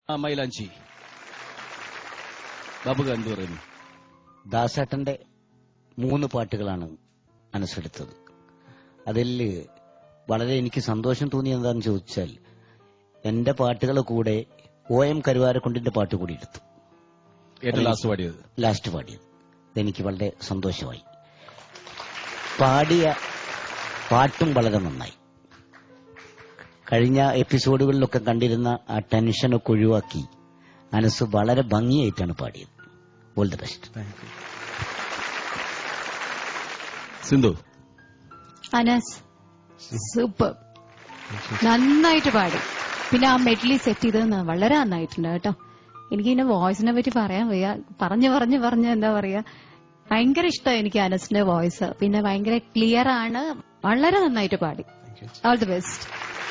ആ മൈലാഞ്ചി ബാബുക എന്ത് പറയുന്നു ദാസേട്ടന്റെ മൂന്ന് പാട്ടുകളാണ് മനസ്സെടുത്തത് അതിൽ വളരെ എനിക്ക് സന്തോഷം തോന്നിയത് എന്താണെന്ന് ചോദിച്ചാൽ എന്റെ പാട്ടുകളെ കൂടെ ഒ എം കരുവാരക്കുണ്ടിന്റെ പാട്ട് കൂടി എടുത്തു ഏറ്റവും ലാസ്റ്റ് പാടിയത് ലാസ്റ്റ് പാടിയത് ഇതെനിക്ക് വളരെ സന്തോഷമായി പാടിയ പാട്ടും വളരെ നന്നായി കഴിഞ്ഞ എപ്പിസോഡുകളിലൊക്കെ കണ്ടിരുന്ന ആ ടെൻഷനൊക്കെ ഒഴിവാക്കി മനസ്സ് വളരെ ഭംഗിയായിട്ടാണ് പാടിയത് all the best Sindhu Anas super നന്നായിട്ട് പാടി പിന്നെ ആ മെഡലി സെറ്റ് ചെയ്തത് ന- വളരെ നന്നായിട്ടുണ്ട് കേട്ടോ എനിക്ക് ഇതിന്റെ വോയിസിനെ പറ്റി പറയാൻ വയ്യ പറഞ്ഞു പറഞ്ഞു പറഞ്ഞ് എന്താ പറയാ ഭയങ്കര ഇഷ്ടമായി എനിക്ക് അനസിന്റെ വോയിസ് പിന്നെ ഭയങ്കര ക്ലിയർ ആണ് വളരെ നന്നായിട്ട് പാടി all the best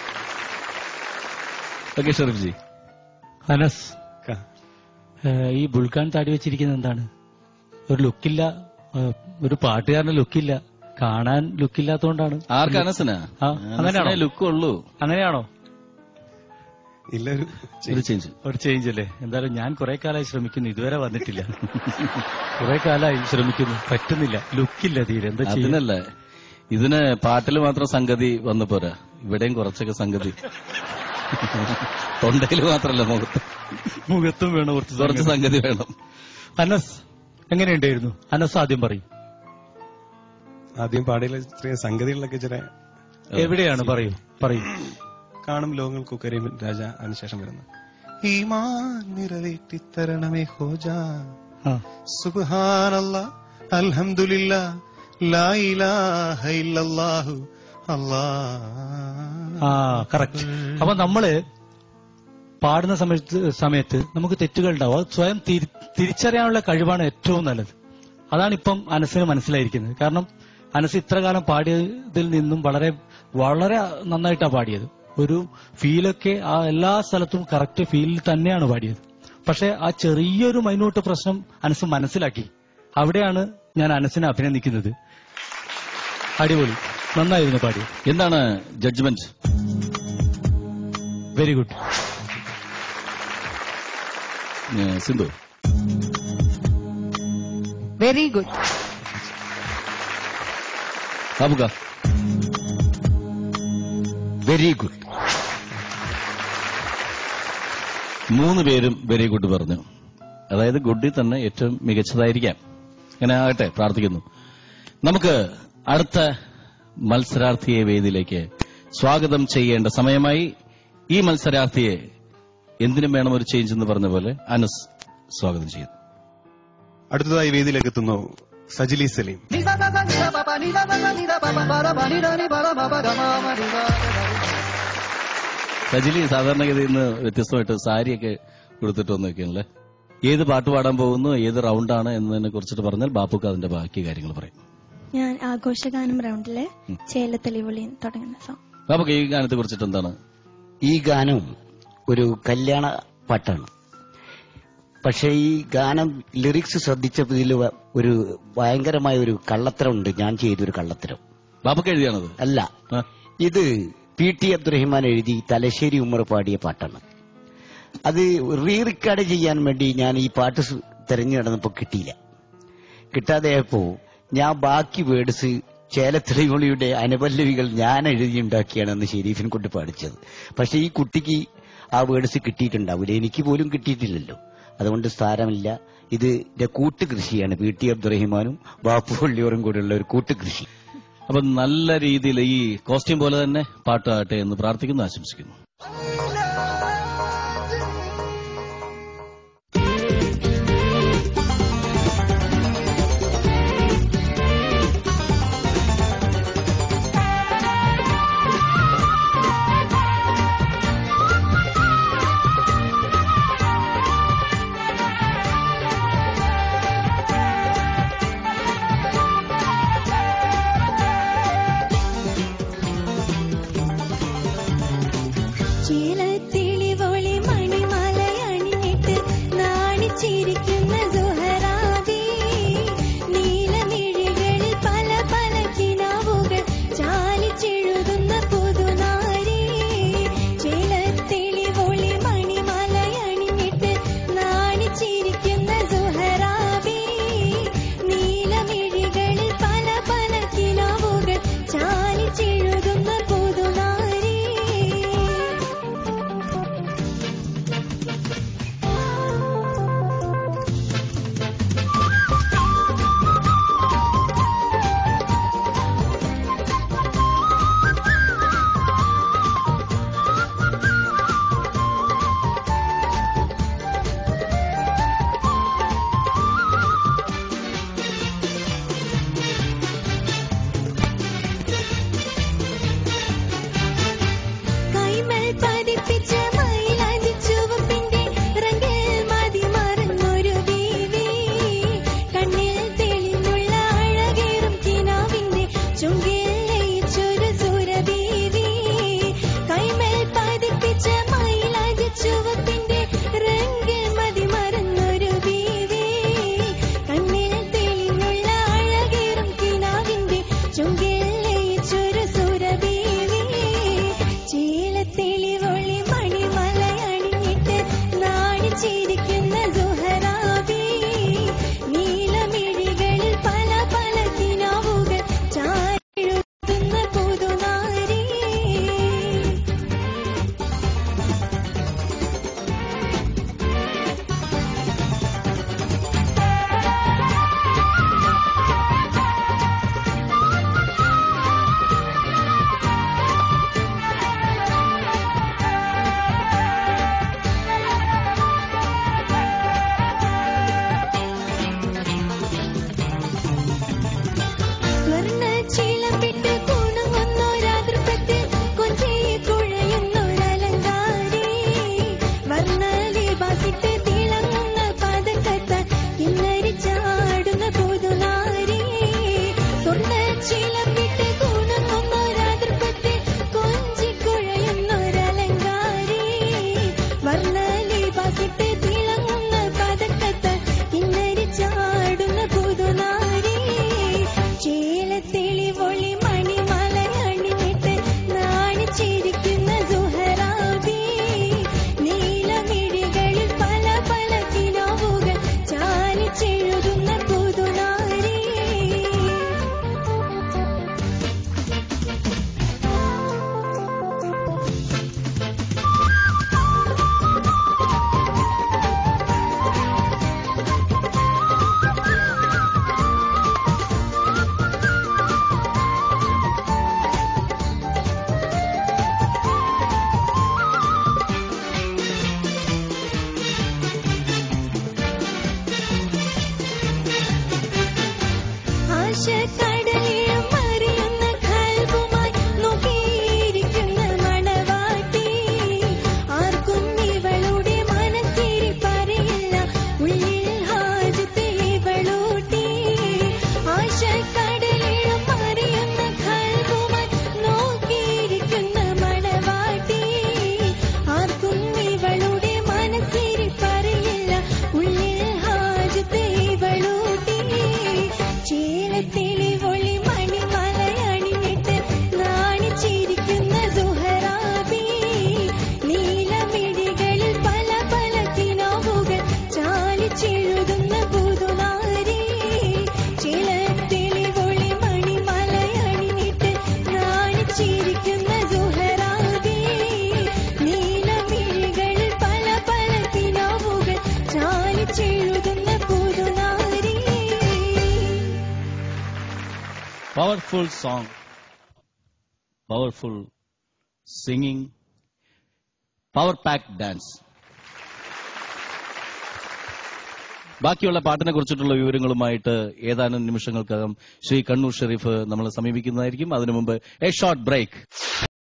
okay Sherif ji Anas ഏഹ് ഈ ബുൾഖാൻ താടി വെച്ചിരിക്കുന്നത് എന്താണ് ഒരു ലുക്കില്ല ഏഹ് ഒരു പാട്ടുകാരന്റെ ലുക്കില്ല കാണാൻ ലുക്കില്ലാത്തോണ്ടാണ് ആർക്ക് അനസിനാ ആ, അങ്ങനെയാണോ? ലുക്ക് ഉള്ളൂ അങ്ങനെയാണോ ഇല്ല ഒരു ഒരു ചേഞ്ച് ഒരു ചേഞ്ച് അല്ലേ എന്തായാലും ഞാൻ കുറെ കാലമായി ശ്രമിക്കുന്നു ഇതുവരെ വന്നിട്ടില്ല കുറെ കാലമായി ശ്രമിക്കുന്നു പറ്റുന്നില്ല ലുക്കില്ല തീരെ എന്താ ചെയ്യുക അതിനല്ല ഇതിന് പാട്ടിൽ മാത്രം സംഗതി വന്നു പോരാ ഇവിടെയും കുറച്ചൊക്കെ സംഗതി തൊണ്ടയിൽ മാത്രല്ല മുഖത്ത് മുഖത്തും വേണം കുറച്ച് കുറച്ച് സംഗതി. സംഗതി വേണം അനസ് എങ്ങനെയുണ്ടായിരുന്നു അനസ് ആദ്യം പറയും ആദ്യം പാടിയിലെ ചെറിയ സംഗതികളിലൊക്കെ ചില എവിടെയാണ് പറയൂ പറയൂ കാണും ലോകങ്ങൾക്കൊക്കെ രാജ അതിനുശേഷം വരുന്ന ഈമാൻ നിറവേറ്റിത്തരണമേ ഹോജാ ആ സുബ്ഹാനല്ല അൽഹംദുലില്ലാ ലാ ഇലാഹ ഇല്ലല്ലാഹു അല്ലാ ആ കറക്റ്റ് അപ്പൊ നമ്മള് പാടുന്ന സമയത്ത് സമയത്ത് നമുക്ക് തെറ്റുകൾ ഉണ്ടാവും അത് സ്വയം തിരി- തിരിച്ചറിയാനുള്ള കഴിവാണ് ഏറ്റവും നല്ലത് അതാണ് ഇപ്പം അനസിന് മനസ്സിലായിരിക്കുന്നത് കാരണം അനസ് ഇത്ര കാലം പാടിയതിൽ നിന്നും വളരെ വളരെ നന്നായിട്ടാണ് പാടിയത് ഒരു ഫീലൊക്കെ ആ എല്ലാ സ്ഥലത്തും കറക്റ്റ് ഫീലിൽ തന്നെയാണ് പാടിയത് പക്ഷെ ആ ചെറിയൊരു മൈന്യൂട്ട് പ്രശ്നം അനസ് മനസ്സിലാക്കി അവിടെയാണ് ഞാൻ അനസിനെ അഭിനന്ദിക്കുന്നത് അടിപൊളി നന്നായിരുന്നു പാടിയത് എന്താണ് judgement very good Sindhu very good ബാബുക വെരി ഗുഡ് മൂന്ന് പേരും വെരി ഗുഡ് പറഞ്ഞു അതായത് ഗുഡിൽ തന്നെ ഏറ്റവും മികച്ചതായിരിക്കാം അങ്ങനെ ആകട്ടെ പ്രാർത്ഥിക്കുന്നു നമുക്ക് അടുത്ത മത്സരാർത്ഥിയെ വേദിയിലേക്ക് സ്വാഗതം ചെയ്യേണ്ട സമയമായി ഈ മത്സരാർത്ഥിയെ എന്തിനും വേണം ഒരു ചേഞ്ച് എന്ന് പറഞ്ഞ പോലെ അനസ് സ്വാഗതം ചെയ്യുന്നു അടുത്തതായി വേദിയിലേക്ക് എത്തുന്നു സജിലി സലീം സജിലി സാധാരണഗതിയിൽ നിന്ന് വ്യത്യസ്തമായിട്ട് സാരിയൊക്കെ കൊടുത്തിട്ട് വന്നൊക്കെയാണല്ലേ ഏത് പാട്ട് പാടാൻ പോകുന്നു ഏത് റൗണ്ടാണ് എന്നതിനെ കുറിച്ചിട്ട് പറഞ്ഞാൽ ബാപ്പുക്ക് അതിന്റെ ബാക്കി കാര്യങ്ങൾ പറയും ഞാൻ ആഘോഷഗാനം റൗണ്ടില് ചേലത്തെളിവിളി തുടങ്ങുന്ന സോങ് ബാപ്പുക്ക് ഈ ഗാനത്തെ കുറിച്ചിട്ട് എന്താണ് ഈ ഗാനം ഒരു കല്യാണ പാട്ടാണ് പക്ഷെ ഈ ഗാനം ലിറിക്സ് ശ്രദ്ധിച്ചപ്പോൾ ഇതിൽ വ- ഒരു ഭയങ്കരമായ ഒരു കള്ളത്തരമുണ്ട് ഞാൻ ചെയ്തൊരു കള്ളത്തരം ബാപ്പുക്ക് എഴുതിയാണത് അല്ല ആ. ഇത് പി ടി അബ്ദുറഹിമാൻ എഴുതി തലശ്ശേരി ഉമ്മർ പാടിയ പാട്ടാണ് അത് റീ റെക്കോർഡ് ചെയ്യാൻ വേണ്ടി ഞാൻ ഈ പാട്ട് സ് തെരഞ്ഞു നടന്നപ്പോ കിട്ടിയില്ല കിട്ടാതെയപ്പോ ഞാൻ ബാക്കി വേർഡ്സ് ചേലത്തെളിമൊളിയുടെ അനുപല്ലവികൾ ഞാൻ എഴുതിയുണ്ടാക്കിയാണ് അന്ന് ഷെരീഫിനെ കൊണ്ട് പാടിച്ചത് പക്ഷെ ഈ കുട്ടിക്ക് ആ വേർഡ്സ് കിട്ടിയിട്ടുണ്ടാവില്ല എനിക്ക് പോലും കിട്ടിയിട്ടില്ലല്ലോ അതുകൊണ്ട് സാരമില്ല ഇത് എന്റെ കൂട്ടുകൃഷിയാണ് പി ടി അബ്ദുറഹിമാനും ബാപ്പു പള്ളിയോറും കൂടെയുള്ള ഒരു കൂട്ടുകൃഷി അപ്പൊ നല്ല രീതിയിൽ ഈ കോസ്റ്റ്യൂം പോലെ തന്നെ പാട്ടാകട്ടെ എന്ന് പ്രാർത്ഥിക്കുന്നു ആശംസിക്കുന്നു ചേലത്ത് ചിരിക്കുന്ന സുഹറാബി നീലമിഴികളിൽ പല പല കിനാവുകൾ ചാരെഴുതുന്ന പുതുനാരി സ്വർണ്ണ ചിലമ്പിട്ട് കുണുങ്ങുന്നൊരാതൃപ്പത്ത് കൊഞ്ചി കുഴയുന്നൊരലങ്കാരി വർണ്ണലിവാസിട്ട് തിളങ്ങുന്ന പതക്കത്ത കിന്നരി ചാടുന്ന പുതുനാരി സ്വർണ്ണ ചിലമ്പിട്ട് കുണുങ്ങുന്നൊരാതൃപ്പത്ത് കൊഞ്ചി കുഴയുന്നൊരലങ്കാരി വർണ്ണലിവാസിട്ട് തിളങ്ങുന്ന പതക്കത്ത കിന്നരി ചാടുന്ന പുതുനാരി ചേലത്തെളിവൊളി മണിമലയണിഞ്ഞിട്ട് നാണിച്ചിരിക്കുന്ന സുഹറാബി നീലമിഴികളിൽ പല പല കിനാവുകൾ ചാലിച്ചെഴുതുന്ന പുതുനാരി ആശക്കടലിലും അറിയുന്ന കൽബുമായി നോക്കിയിരിക്കുന്ന മണവാട്ടി ആർക്കും ഇവളുടെ മനസ്സിരി പറയില്ല ഉള്ളിൽ ഹാജത്ത് ഇവളൂട്ടി ആശക്കടലിലും അറിയുന്ന കൽബുമായി നോക്കിയിരിക്കുന്ന മണവാട്ടി ആർക്കും ഇവളുടെ മനസ്സിരി പറയില്ല ഉള്ളിൽ ഹാജത്ത് ഇവളൂട്ടി ചേലത്തെളിവൊളി മണിമലയണിഞ്ഞിട്ട് നാണിച്ചിരിക്കുന്ന സുഹറാബി നീലമിഴികളിൽ പല പല കിനാവുകൾ ചാലിച്ചെഴുതുന്ന പുതുനാരി ചേലത്തെളിവൊളി മണിമലയണിഞ്ഞിട്ട് നാണിച്ചിരിക്കുന്ന സുഹറാബി നീലമിഴികളിൽ പല പല കിനാവുകൾ ചാലിച്ചെഴുതുന്ന പുതുനാരി powerful song powerful singing power pack dance ബാക്കിയുള്ള പാട്ടിനെ കുറിച്ചിട്ടുള്ള വിവരങ്ങളുമായിട്ട് ഏതാനും നിമിഷങ്ങൾക്കകം ശ്രീ കണ്ണൂർ ഷെരീഫ് നമ്മളെ സമീപിക്കുന്നതായിരിക്കും അതിനു മുമ്പ് എ ഷോർട്ട് ബ്രേക്ക്